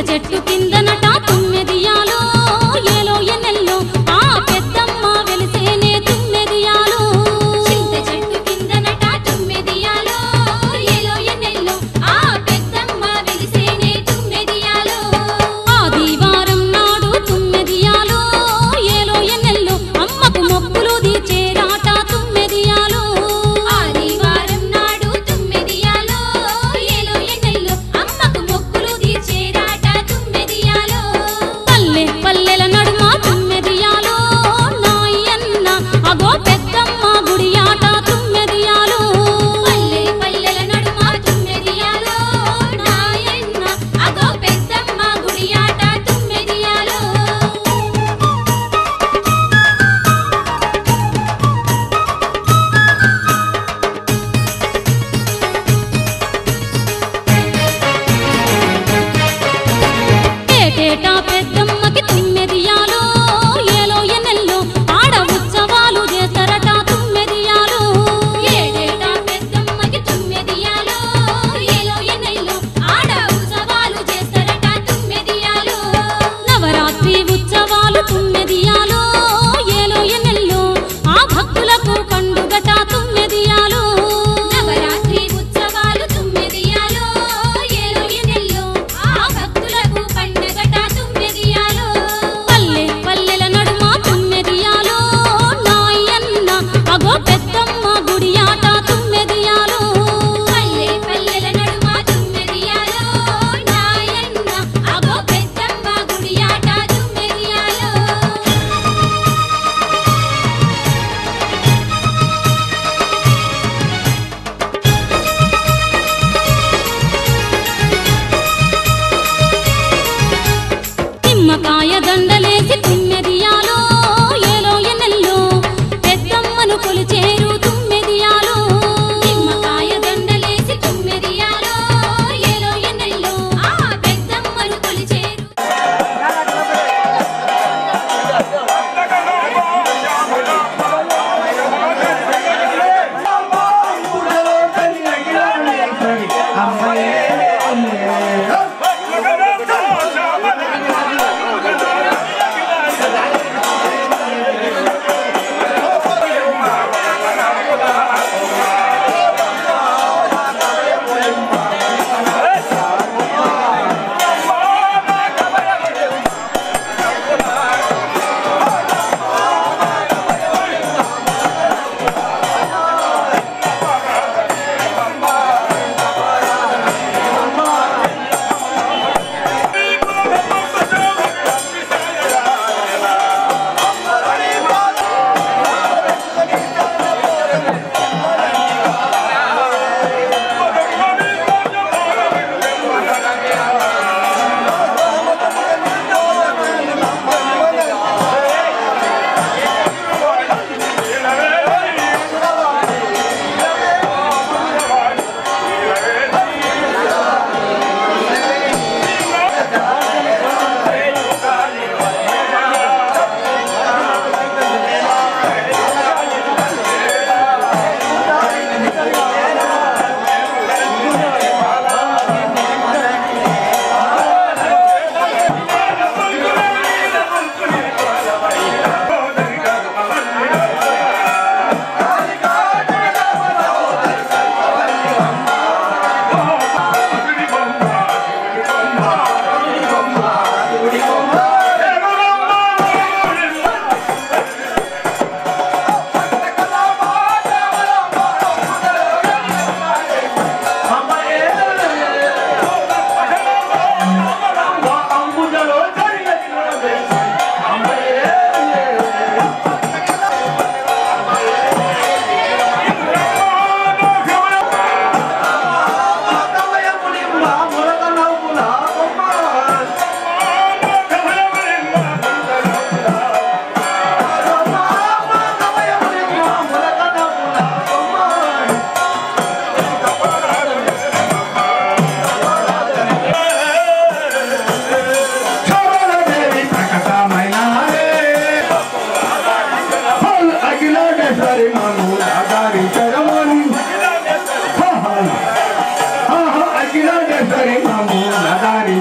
చెట్టు కిందనట తుమ్మెదియాలో ఏలో ఎన్నెల్లో ఆ పెద్దమ్మ వెలిసేనే తుమ్మెదియాలో చింత చెట్టు కిందనట తుమ్మెదియాలో ఏలో ఎన్నెల్లో ఆ పెద్దమ్మ వెలిసేనే తుమ్మెదియాలో ఆదివారం నాడు తుమ్మెదియాలో ఏలో ఎన్నెల్లో అమ్మకు మొక్కులు తీర్చేరాట తుమ్మెదియాలో ఆదివారం నాడు తుమ్మెదియాలో ఏలో ఎన్నెల్లో అమ్మకు మొక్కులు తీర్చేరాట తుమ్మెదియాలో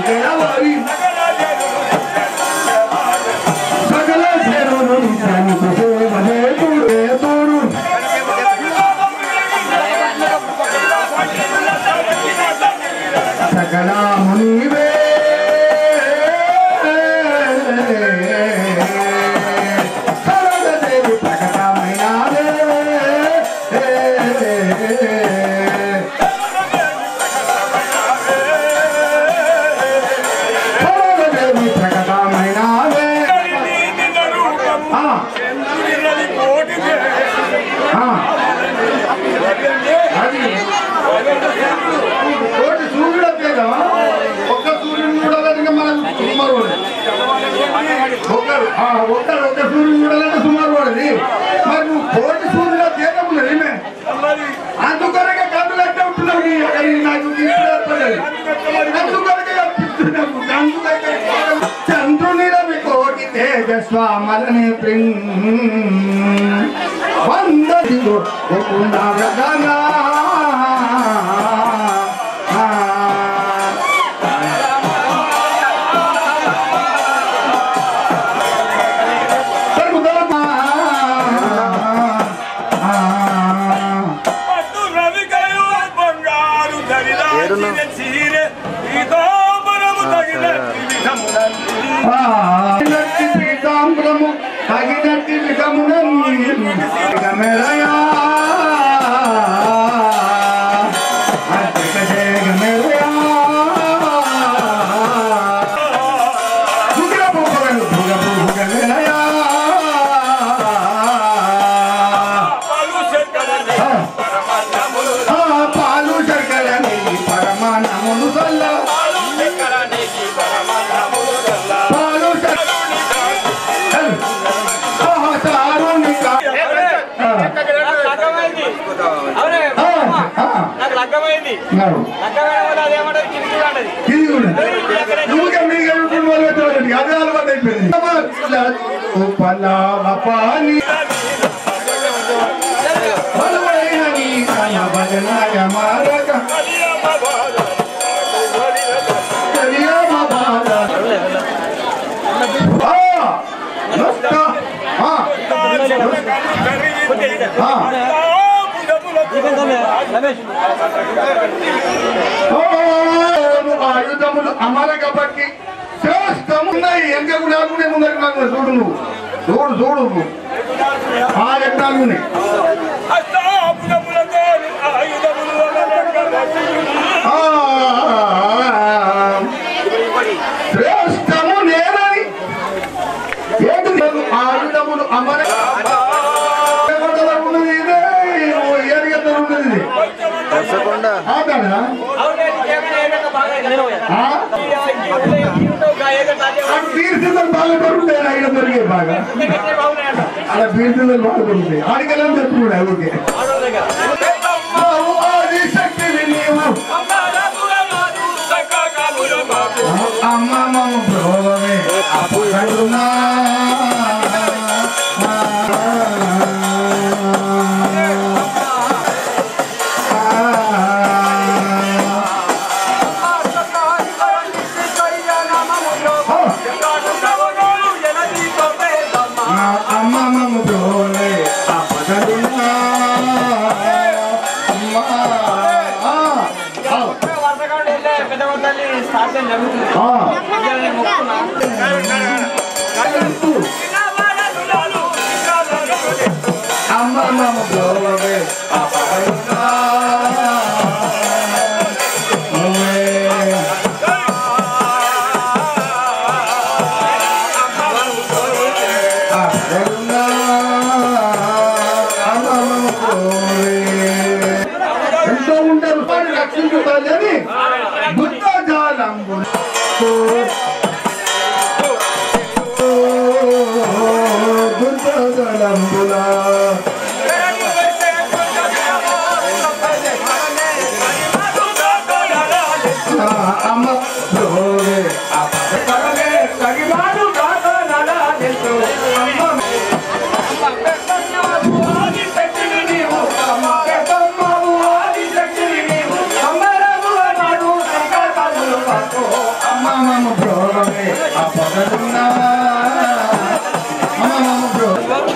గెలవాలి సకల చెరువులు శాంతి సేవలే తోడే తోడు సకల మునివే సరళదేవి ప్రకటమైనాదే సరళదేవి ప్రకటమైనాదే ఆ, ఆ. అది కోటి సూర్యుడు పేద ఒక్క సూర్యుడు చూడాలంటే మనం సుమారు పడేది. ఒక్కరు ఆ, ఒక్కరు ఒక్క సూర్యుడు చూడాలంటే సుమారు పడేది మరి నువ్వు కోటి సూర్యుడు తేదమున్నది ఈమె అందుకొరకే కన్నులు ఎట్లా ఉంటున్నావు నీ అక్కడ నాకు ఇప్పుడు ఏర్పడలేదు అందుకొరకే కనిపిస్తున్నావు అందుకొరకే చంద్రుని రవి కోటి తేజస్వామలని వందదిగో ఒకుండగనా పట్టు రవికయు బంగారు ధరిదాచిన చీరె పీతాంబరము తగిన విధమునంది తగినట్టి పీతాంబరము తగినట్టి విధమునయా పలు శంకరని పరమన్నములు పాలు శర్కర నెయ్యి పరమానములు సల్ల పాలు శంకరనికి పరమన్నములు గల్ల పాలు శర్కర చారునిక లగ్గమైంది అవునే నాకు లగ్గమైంది లగ్గమైన వాళ్ళు అదేమంటారు కింది అంటది ఇది కూడా నువ్వుగా మీగా ఉంటుంది వాళ్ళు పెట్టాలండి అదే అలవాటు అయిపోయింది ఉపలాపాని బలమైన నీ కన భజనాయ మారక కరియామ బాధ ఆ నొక్క ఆ ఆ రమేష్ ఓను ఆయుధములు అమరక పట్టి శ్రేష్టమున్నాయి ఎంక కూడా ఆకునే ముందర నాకు చూడు నువ్వు చూడు చూడు నువ్వు ఆ యజ్ఞాలు అష్టాపురములతో ఆయుధములు శ్రేష్టము నేనని ఏంటి నేను ఆయుధములు అమర ఉన్నది ఇదే ఏరిగత ఉన్నది ఇది ఆగాడా? అవునే నీకేమైనా ఏదైనా బాగా నేను ఆ? ఆ తీర్చిందని బాగా దొరుకుతాయి ఆయన దొరికే బాగా అలా తీర్చిందని బాగా దొరుకుతాయి ఆడికెళ్ళని చెప్పుకున్నాడు ఓకే ఆది శక్తివి నీవు అమ్మ మమ్మ ప్రోవమే అప్పుడున్నా అమ్మ మమ్మ ప్రోవమే అప్పడున్నా అమ్మ ఆ, ఆ, పెద్దవాళ్ళని స్టార్ట్ జరుగుతుంది ఆ. నేను మొక్కుతున్నా అమ్మ మమ్మ ప్రోవమే అప్పడున్నా నువ్వే అప్పడున్నా అమ్మ మమ్మ ప్రోవే ఎంతో ఉంటారు వాడిని రక్షించుతానని బుద్ధజాలంబు బుద్ధజాలంబులా అమ్మ ప్రోవే అప్పడమే తగివాడు కాదో నలా తెలుసు అమ్మ అమ్మ పగలే ఆ పగలున్నా అమ్మ అమ్మ బ్రో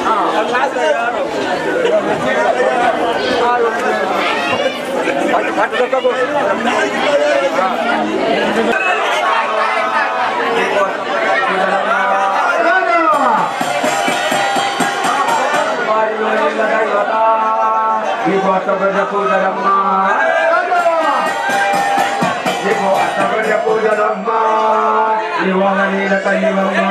ఇవాళ నీల తల్లివమ్మా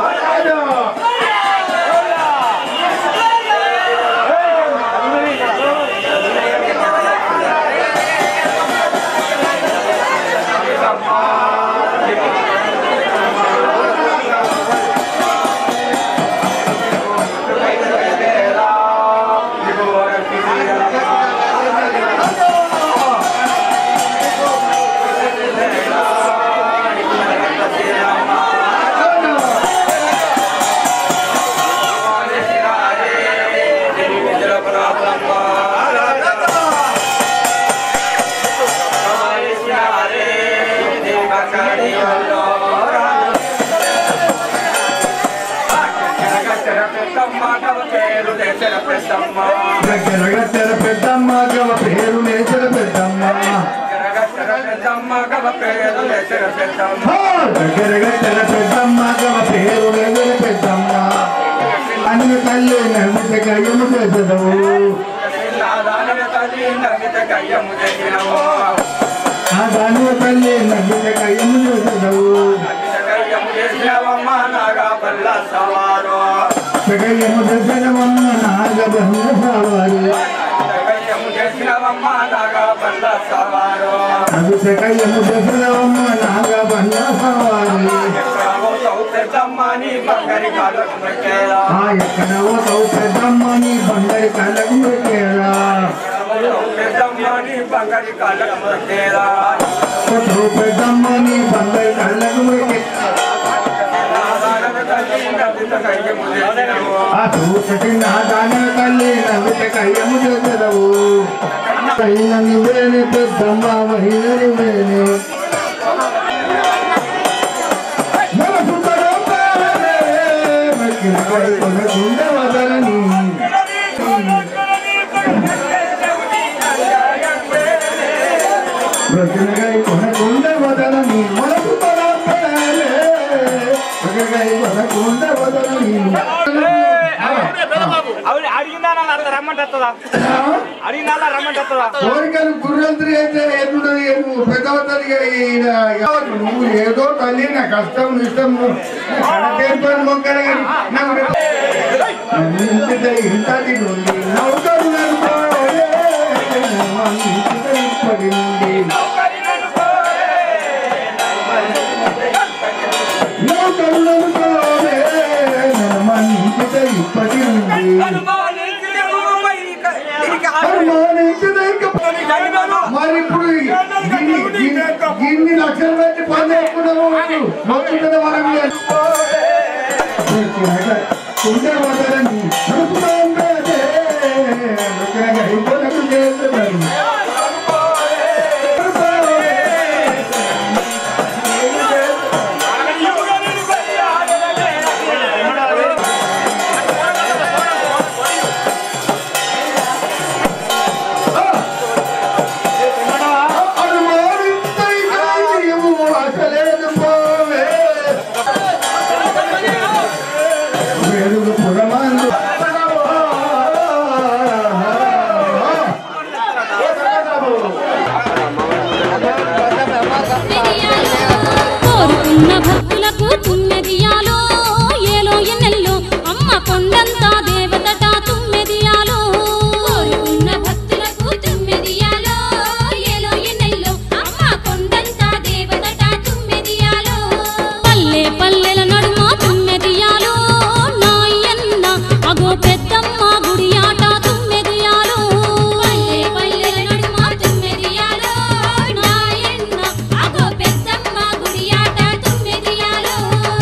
జరగచ్చర పెద్దమ్మ గవ పేరు నేచర పెద్దమ్మ జరగచ్చర పెద్దమ్మ గవ పేరు నేచర పెద్దమ్మ అన్ని తల్లి నవ్వితే కయ్యము చేసదవు ఆ దాని తల్లి నవ్వితే కయ్యము చేసదవు కయ్యము చేసదవమ్మ నాగబంధ సవారి అది కయ్యము చేసదవమ్మ నాగబంధ సవారి ఆ ఎక్కడవో తౌ పెద్దమ్మని బంగారి కళ్ళకు పెట్టేరా తౌ పెద్దమ్మని బంగారి కళ్ళకు పెట్టేరా ఆ చూసటి నా దాని తల్లి నవ్వితే కయ్యము చేసదవు కైన నువ్వేనే పెద్దమ్మ మహిళ నువ్వేనే మనసుతరం పేరే, మక్కిన కొడుకున గుండె వదలని. బ్రతినగై కొనకుండ వదలని మనసుతరం పేరే, బ్రతినగై కొనకుండ వదలని. ఆవిడ అడిగిందా నన్ను రమ్మంటుందా అడిగిందా రమ్మంటుందా కోరికలు గుర్రంత్రి అయితే ఎన్నున్నది నువ్వు పెద్దవతలిగా ఈయన నువ్వు ఏదో తల్లి నా కష్టం ఇష్టం కడతేర్పని మొక్కలు కానీ నాకు నన్ను ఇంటిదే ఇంతటి నుండి నౌకరు నడుపోయే, నన్ను ఇంటిదే ఇప్పటి నుండి నౌకరు నడుపోయే, నన్ను ఇంటిదే ఇప్పటి నుండి అనుమానించదే ఇక మరి ఇప్పుడు ఇన్ని ఇన్ని- ఇన్ని లక్షలు పెట్టి పని చేసుకున్నాము మొత్తం వరం ఉండే వదలని నడుపుతాం పేదే. నొక్కినగా అయిపోయినట్టు చేస్తున్నాను. అనుమానించే ఇక నీవు అసలేదు పోవే. వెలుగు పురమందు కోరుకున్న భక్తులకు తుమ్మెదియాలో ఏలో ఎన్నెల్లో అమ్మ కొండంతా దేవతట తుమ్మెదియాలో కోరుకున్న భక్తులకు తుమ్మెదియాలో ఏలో ఎన్నెల్లో అమ్మ కొండంతా దేవతట తుమ్మెదియాలో పల్లె పల్లెల నడుమ తుమ్మెదియాలో నాయన్న అగో పెద్దమ్మ గుడి ఆట తుమ్మెదియాలో పల్లె పల్లెల నడుమ తుమ్మెదియాలో నాయన్న అగో పెద్దమ్మ గుడి ఆట తుమ్మెదియాలో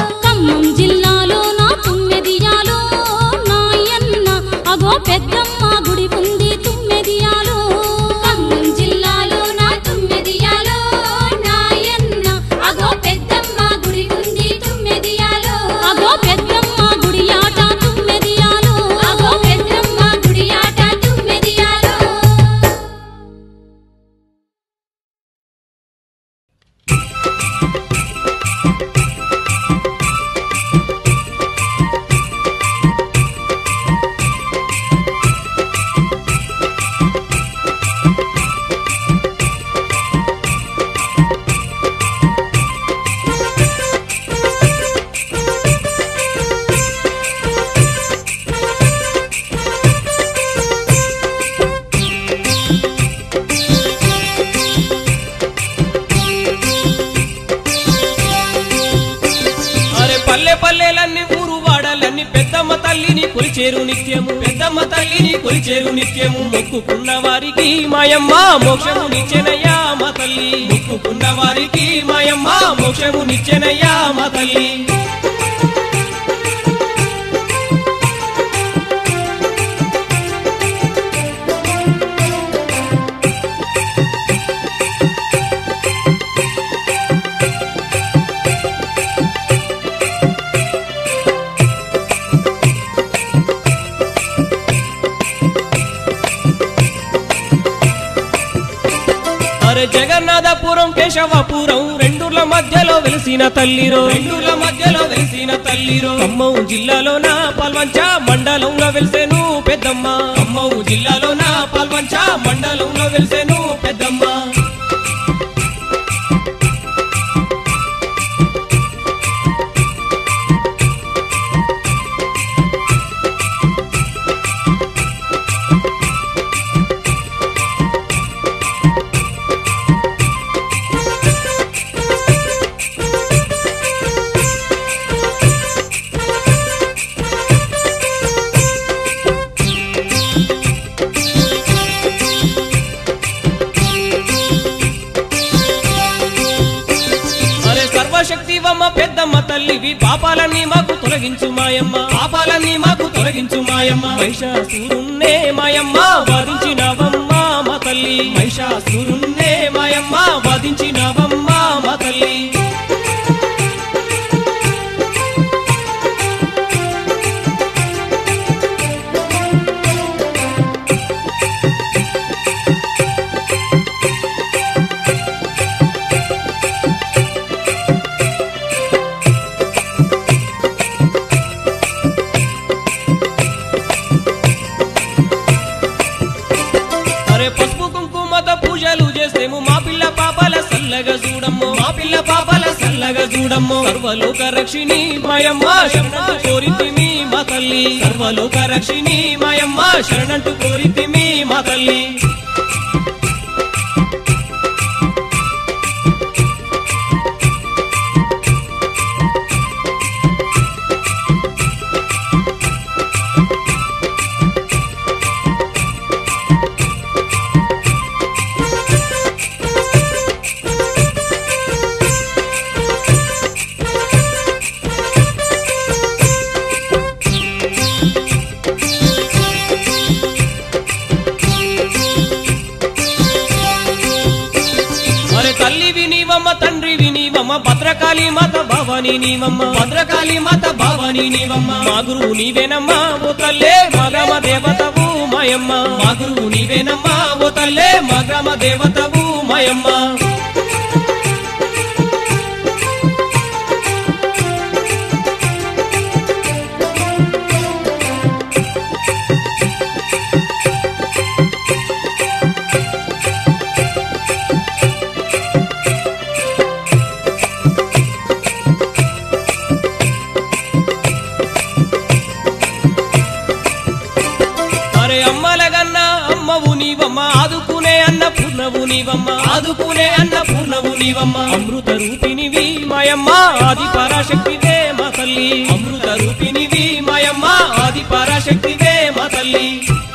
పల్లె పల్లెలన్నీ ఊరు వాడలన్నీ పెద్దమ్మ తల్లిని కొలిచేరు నిత్యము పెద్దమ్మ తల్లిని కొలిచేరు నిత్యము మొక్కుకున్న వారికి మాయమ్మ మోక్షము నిచ్చెనయ్యా మా తల్లి మొక్కుకున్న వారికి మాయమ్మ మోక్షము నిచ్చెనయ్యా మా తల్లి అరే జగన్నాథపురం కేశవపురం రెండుల మధ్యలో వెలిసిన తల్లిరో రెండుల మధ్యలో వెలిసిన తల్లిరో ఖమ్మం జిల్లాలోన పల్వంచ మండలంలో వెలిసేను పెద్దమ్మ ఖమ్మం జిల్లాలోన పల్వంచ మండలంలో వెలిసేను పెద్దమ్మ అరే సర్వశక్తివమ్మ పెద్దమ్మ తల్లివి పాపాలన్నీ మాకు తొలగించు మాయమ్మ పాపాలన్నీ మాకు తొలగించు మాయమ్మ మహిషాసురున్నే మాయమ్మ వాదించినవమ్మ మా తల్లి మహిషాసురున్నే మాయమ్మ వాదించినవమ్మ మా తల్లి అరే పసుపు కుంకుమతో పూజలు చేసేము మా పిల్ల పాపాల సల్లగా చూడమ్మో మా పిల్ల పాపాల సల్లగా చూడమ్మో సర్వలోక రక్షిణి మాయమ్మ శరణంటూ కోరితిమి మా తల్లి సర్వలోక రక్షిణి మాయమ్మ శరణంటూ కోరితిమి మా తల్లి అరే తల్లి వినివమ్మ తండ్రి వినివమ్మ భద్రకాళి మాత భవాని నీవమ్మ భద్రకాళి మాత భవాని నీవమ్మ మా గురువు నీవేనమ్మా ఓ తల్లే మా గ్రామ దేవతవు మాయమ్మ మా గురువు నీవేనమ్మా ఓ తల్లే మా గ్రామ దేవతవు మాయమ్మ అరే అమ్మల గన్నా అమ్మవు నీవమ్మ ఆదుకునే అన్న పూర్ణవు నీవమ్మ ఆదుకునే అన్న పూర్ణవు నీవమ్మ అమృత రూపినివి మాయమ్మ ఆది పరాశక్తివే మా తల్లి అమృత రూపినివి మాయమ్మ ఆది పరాశక్తివే మా తల్లి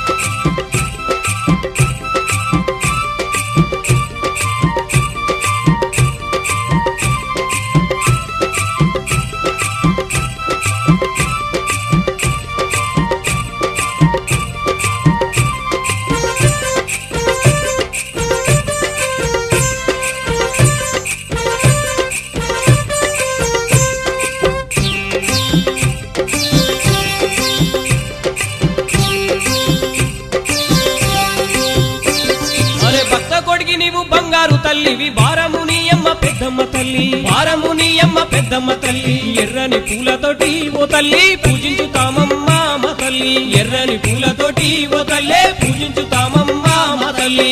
అరే భక్త కొడికి నీవు బంగారు తల్లివి వారము నీ అమ్మ పెద్దమ్మ తల్లి వారము నీ అమ్మ పెద్దమ్మ తల్లి ఎర్రని పూలతోటి ఓ తల్లి పూజించుతామమ్మ మా తల్లి ఎర్రని పూలతోటి ఓ తల్లే పూజించుతామమ్మ మా తల్లి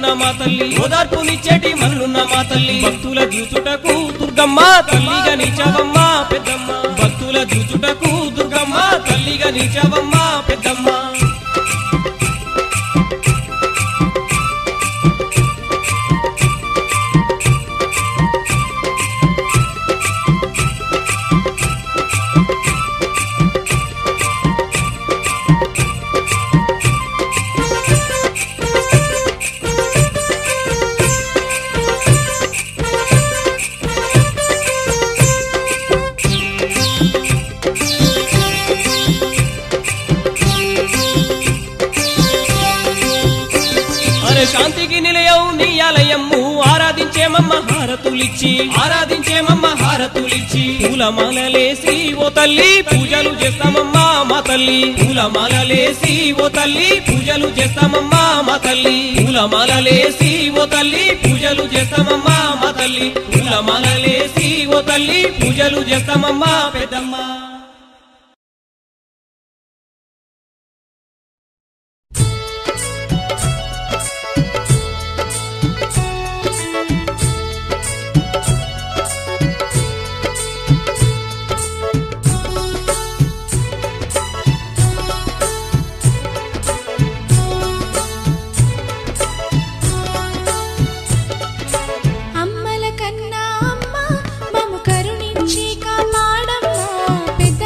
మా తల్లి ఓదార్పునిచ్చేటి మల్లున్న మా తల్లి భక్తుల చూచుటకు దుర్గమ్మ తల్లిగా నిచవమ్మ పెద్దమ్మ భక్తుల చూచుటకు దుర్గమ్మ తల్లిగా నిచవమ్మ పెద్దమ్మ అరే శాంతికి నిలయం నీ ఆలయము ఆరాధించేమమ్మ హారతులిచ్చి ఆరాధించేమమ్మ హారతులిచ్చి పూలమాలలేసి ఓ తల్లి పూజలు చేస్తామమ్మా మా తల్లి పూలమాలలేసి ఓ తల్లి పూజలు చేస్తామమ్మా మా తల్లి పూలమాలలేసి ఓ తల్లి పూజలు చేస్తామమ్మా మా తల్లి పూలమాలలేసి ఓ తల్లి పూజలు చేస్తామమ్మా పెద్దమ్మ అమ్మల కన్నా అమ్మ మము కరుణించి కాపాడమ్మా పెద్ద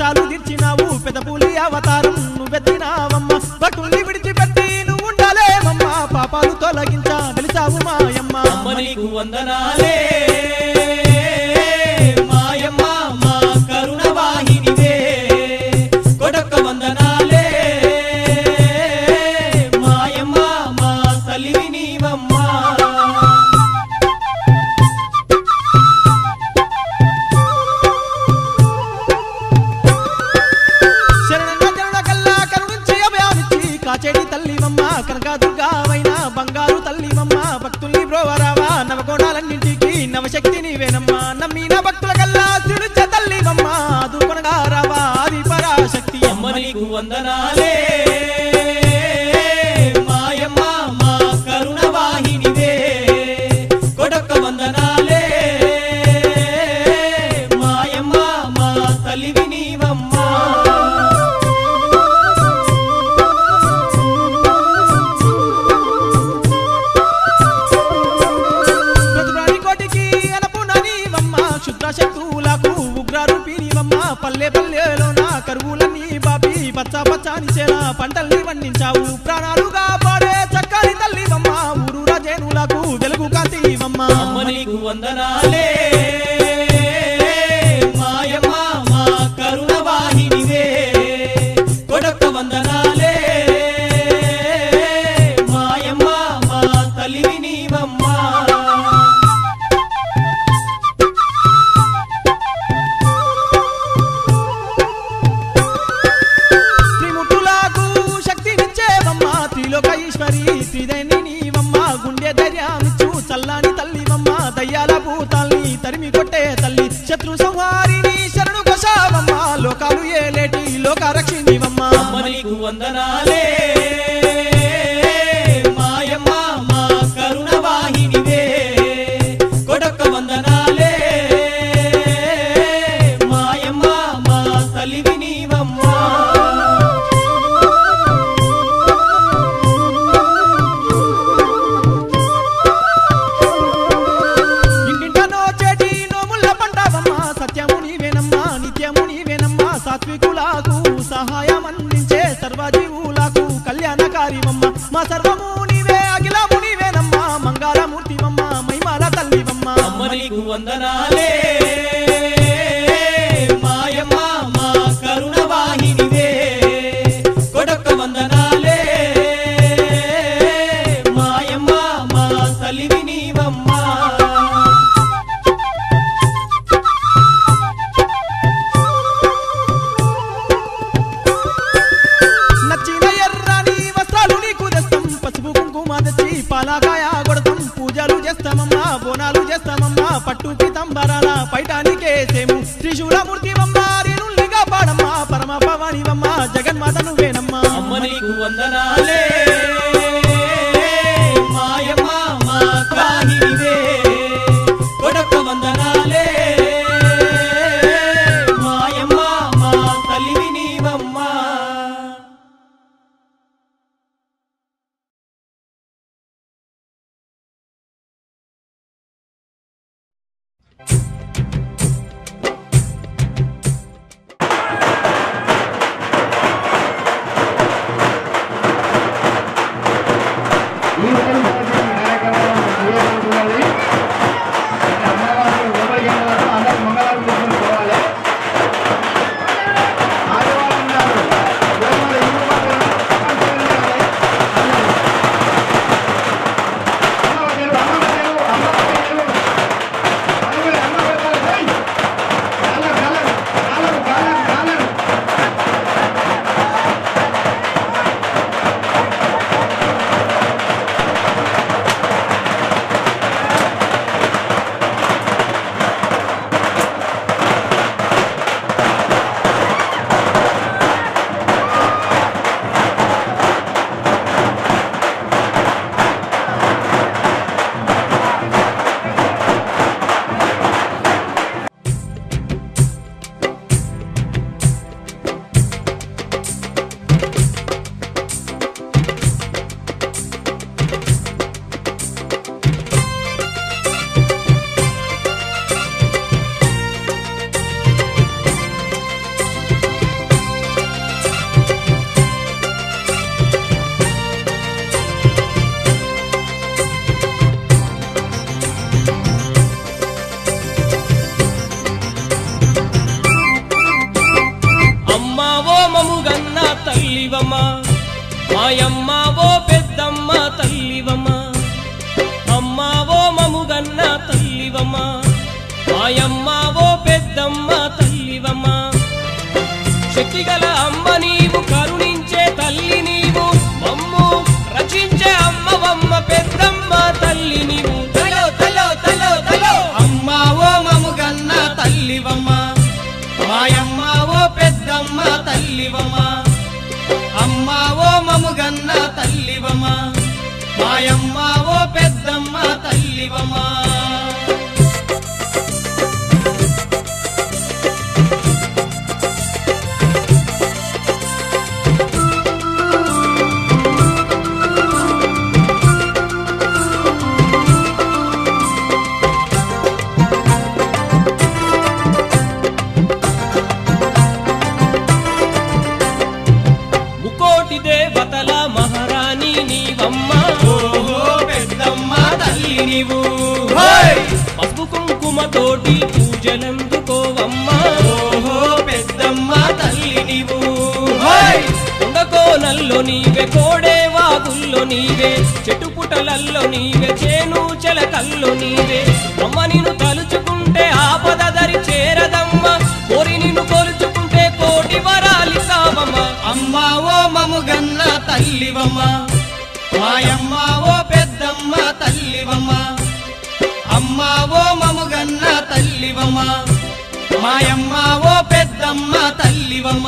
కష్టాలు తీర్చినావు పెదపూలి అవతారం నువ్వెత్తినావమ్మ భక్తుల్ని విడిచిపెట్టి నువ్వు ఉండాలేమమ్మ పాపాలు తొలగించ వెలిసావు మాయమ్మ అమ్మ నీకు వందనాలే మాయమ్మ మా కరుణ వాహినివే కొడొక్క వందనాలే మాయమ్మ మా తల్లివి నీవమ్మా శరణంగా జనుల కల్లా కరుణించి అభయామిచ్చి కాచేటి తల్లివమ్మ కనకదుర్గావైన బంగారు తల్లివమ్మ భక్తుల్ని బ్రోవరావా నవకోణాలన్నింటికి నవశక్తి నీవేనమ్మా నమ్మిన భక్తుల కల్లా సిడుచ తల్లివమ్మ దూకొనగా రావా ఆది పరాశక్తి అమ్మ నీకు వందనాలే మాయమ్మ మా కరుణ వాహినివే కొడొక్క వందనాలే మాయమ్మ మా తల్లివి నీవమ్మా ప్రతిప్రాణి కోటికి అనపున నీవమ్మ క్షుద్ర శక్తులకు ఉగ్ర రూపినివమ్మ పల్లె పల్లెలోన కరువులన్నీ బాపి పచ్చ పచ్చని చేల పంటల్ని పండించావు ప్రాణాలుగా పాడే చక్కని తల్లివమ్మ ఊరు రాజేనులకు వెలుగు కాంతివమ్మ అమ్మ నీకు వందనాలే మాయమ్మ మా కరుణ వాహినివే కొడొక్క వందనాలే మాయమ్మ మా తల్లివి నీవమ్మా త్రిముట్టులకు శక్తినిచ్చేవమ్మ త్రిలోక ఈశ్వరి శ్రీదైని నీవమ్మ గుండె ధైర్యమిచ్చు చల్లాని తల్లివమ్మ దయ్యాల భూతాల్ని తరిమి కొట్టే తల్లి శత్రు సంహారిని శరణు కొశావమ్మ లోకాలు ఏలేటి లోక రక్షిణివమ్మ అమ్మ నీకు వందనాలే మాయమ్మ మా కరుణ వాహినివే కొడొక్క వందనాలే మాయమ్మ మా తల్లివి నీవమ్మా ఇంటింటనో చేటి నోముల పంటవమ్మ సత్యము నీవేనమ్మ నిత్యము నీవేనమ్మ సాత్వికులకు సహాయం అందించే సర్వజీవులకు కళ్యాణకారివమ్మ మా సర్వము నీవే అఖిలము నీవేనమ్మ మంగళమూర్తివమ్మ మహిమాల తల్లివమ్మ అమ్మ నీకు వందనాలే మాయమ్మ మా కరుణ వాహినివే కొడొక్క వందనాలే మాయమ్మ మా తల్లివి నీవమ్మా నచ్చిన ఎర్రని వస్త్రాలు నీకు తెస్తాం పసుపు కుంకుమ తెచ్చి పాలకాయ కొడతాం పూజలు చేస్తామమ్మా బోనాలు చేస్తామమ్మా పట్టు పితంబరాల పైటానికేసేము త్రిశూలమూర్తివమ్మ రేణుల్నిగా పాడమ్మా పరమ పవానివమ్మ జగన్మాత నువ్వేనమ్మా అమ్మ నీకు వందనాలే మాయమ్మ మా వాహినివే కొడొక్క వందనాలే మాయమ్మ మా తల్లివి నీవమ్మా ఈ ఉదయం కార్యక్రమం నిర్వహించుకోవాలి అమ్మవారు లోపలికి వెళ్ళిన వరకు అందరూ మంగళవారం కూర్చొని పోవాలి ఆదివారం నాడు గోమాత ఇంటి పక్కన తప్పనిసరిగా ఉండాలి. అమ్మవారు, అమ్మవారు, అమ్మవారు, అమ్మవారు. అమ్మవారు, అమ్మవారు. తల్లివమ్మ మాయమ్మ ఓ పెద్దమ్మ తల్లివమ్మ అమ్మ ఓ మముగన్న తల్లివమ్మ మాయమ్మ ఓ పెద్దమ్మ తల్లివమ్మ శక్తిగల అమ్మ నీవు కరుణించే తల్లి నీవు మమ్ము రచించే అమ్మవమ్మ పెద్దమ్మ తల్లి నీవు తలో తలో తలో తలో అమ్మ ఓ మముగన్న తల్లివమ్మ మాయమ్మ ఓ పెద్దమ్మ తల్లివమ్మ అమ్మ ఓ మముగన్న తల్లివమ్మ మాయమ్మ ఓ పెద్దమ్మ తల్లివమ్మ ముకోటి దేవతల మహారాణి నీవమ్మ ఓహో పెద్దమ్మ తల్లి నీవు పసుపు కుంకుమతోటి పూజలందుకోవమ్మ ఓహో పెద్దమ్మ తల్లి నీవు ఉండకోనల్లో నీవే కోడే వాగుల్లో నీవే చెట్టు పుటలల్లో నీవే చేను చెలకల్లో నీవే అమ్మ నిన్ను తలుచుకుంటే ఆపద దరి చేరదమ్మ కోరి నిన్ను కొలుచుకుంటే కోటి వరాలిస్తావమ్మ అమ్మ ఓ మముగన్న తల్లివమ్మ మాయమ్మ ఓ పెద్దమ్మ తల్లివమ్మ అమ్మ ఓ మముగన్న తల్లివమ్మ మాయమ్మ ఓ పెద్దమ్మ తల్లివమ్మ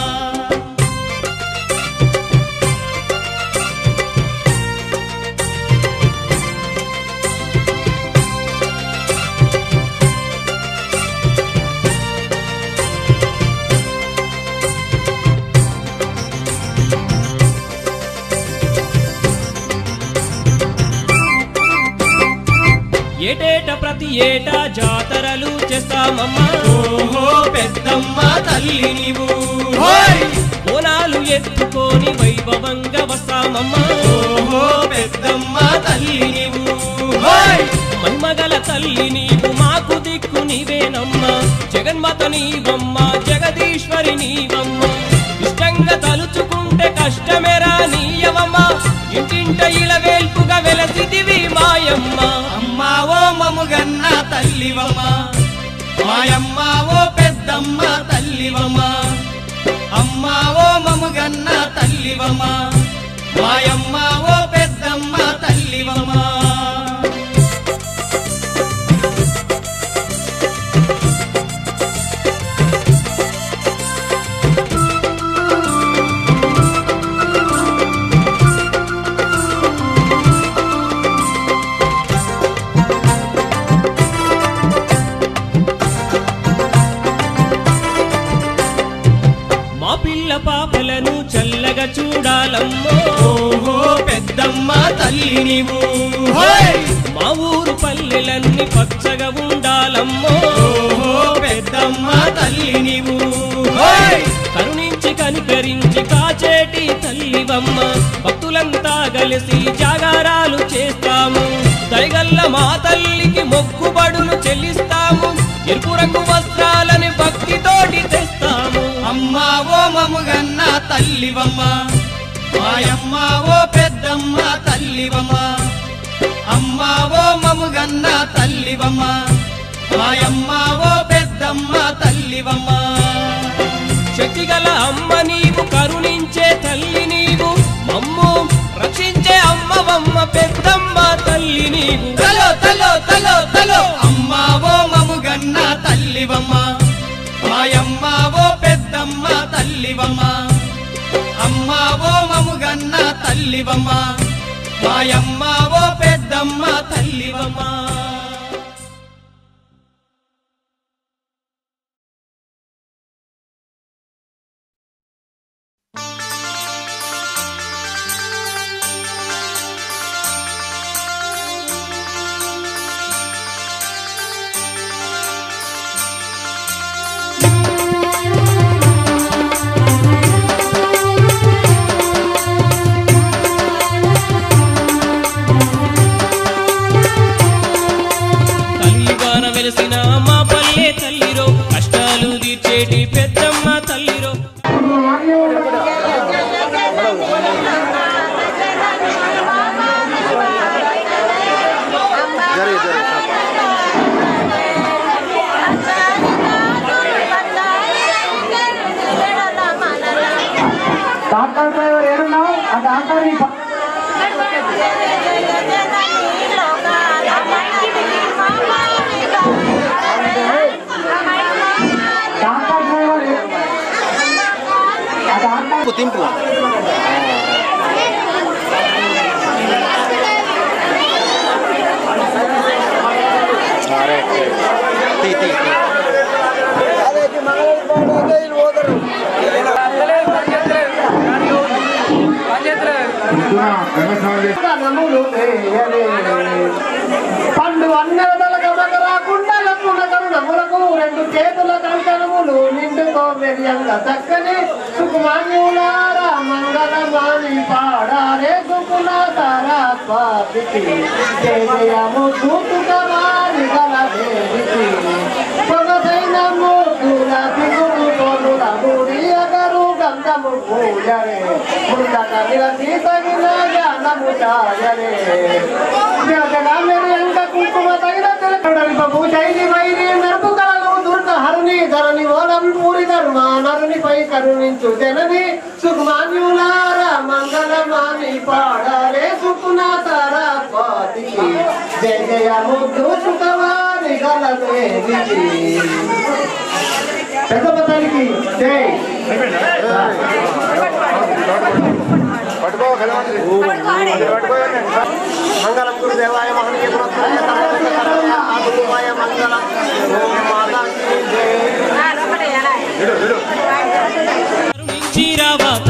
ఏటేట ప్రతి ఏటా జాతరలు చేస్తామమ్మా ఓహో పెద్దమ్మ తల్లి నీవు బోనాలు ఎత్తుకొని వైభవంగా వస్తామమ్మా ఓహో పెద్దమ్మ తల్లి నీవు మన్మగల తల్లి నీవు మాకు దిక్కు నీవేనమ్మా జగన్మాత నీవమ్మ జగదీశ్వరి నీవమ్మ ఇష్టంగా తలుచుకుంటే కష్టమేరా నీయవమ్మ ఇంటింట ఇలవేల్పుగా వెలసిదివి మాయమ్మ అమ్మ ఓ మముగన్న తల్లివమ్మ మాయమ్మ ఓ పెద్దమ్మ తల్లివమ్మ అమ్మ ఓ మముగన్న తల్లివమ్మ మాయమ్మ ఓ పెద్దమ్మ తల్లివమ్మ మా పిల్ల పాపలను చల్లగా చూడాలమ్మో ఓహో పెద్దమ్మ తల్లి నీవు మా ఊరు పల్లెలన్నీ పచ్చగా ఉండాలమ్మో ఓహో పెద్దమ్మ తల్లి నీవు కరుణించి కనికరించి కాచేటి తల్లివమ్మ భక్తులంతా కలిసి జాగారాలు చేస్తాము దయగల్ల మా తల్లికి మొక్కుబడులు చెల్లిస్తాము ఎరుపు రంగు వస్త్రాలని భక్తితోటి తెస్తాము అమ్మ ఓ మముగన్న తల్లివమ్మ మాయమ్మ ఓ పెద్దమ్మ తల్లివమ్మ అమ్మ ఓ మముగన్న తల్లివమ్మ మాయమ్మ ఓ పెద్దమ్మ తల్లివమ్మ శక్తిగల అమ్మ నీవు కరుణించే తల్లి నీవు మమ్ము రక్షించే అమ్మవమ్మ పెద్దమ్మ తల్లి నీవు తలో తలో తలో తలో అమ్మ ఓ మముగన్న తల్లివమ్మ మాయమ్మ ఓ పెద్దమ్మ తల్లివమ్మ అమ్మ ఓ మముగన్న తల్లివమ్మ మాయమ్మ ఓ పెద్దమ్మ తల్లివమ్మ కలియుగాన వెలిసిన మా పల్లె తల్లిరో కష్టాలు తీర్చేటి పెద్దమ్మ తల్లిరో తింపు తింపు తీ తీ తీ నములు వేయలే. పండు అన్నదల గమక రాకుండా లక్కున కరుణములకు రెండు చేతుల కంకణములు నిండుకో మెరియంగా చక్కని సుకుమాన్యులారా మంగళమాని పాడారే సుకుల సరస్వతికి జయము సూతుకమాని గల దేవికి పొగసైన మూర్తుల దిగుడు తోలుల మూడి అగరు గంధము పూజరే ముందట నిలసి తగిన జ్ఞానము చాయరే జగమెరియంగ కుంకుమ తగిన తిలకడలిపపు శైలి వైరి మెరుపు కళలు దుర్గ హరుని ధరణి ఓలం పూరి ధర్మ నరునిపై కరుణించు జనని సుకుమాన్యులార మంగళమాని పాడరే సుకున సరస్వతికి జయ జయ ముద్దు సుఖవారి గలదేవికి పెద్దమ్మ తల్లికి జై మంగళం గురుదేవాయ మహనీయ గురుదేవాయ మంగళం ఓం మాతాకి జై కరుణించి రావా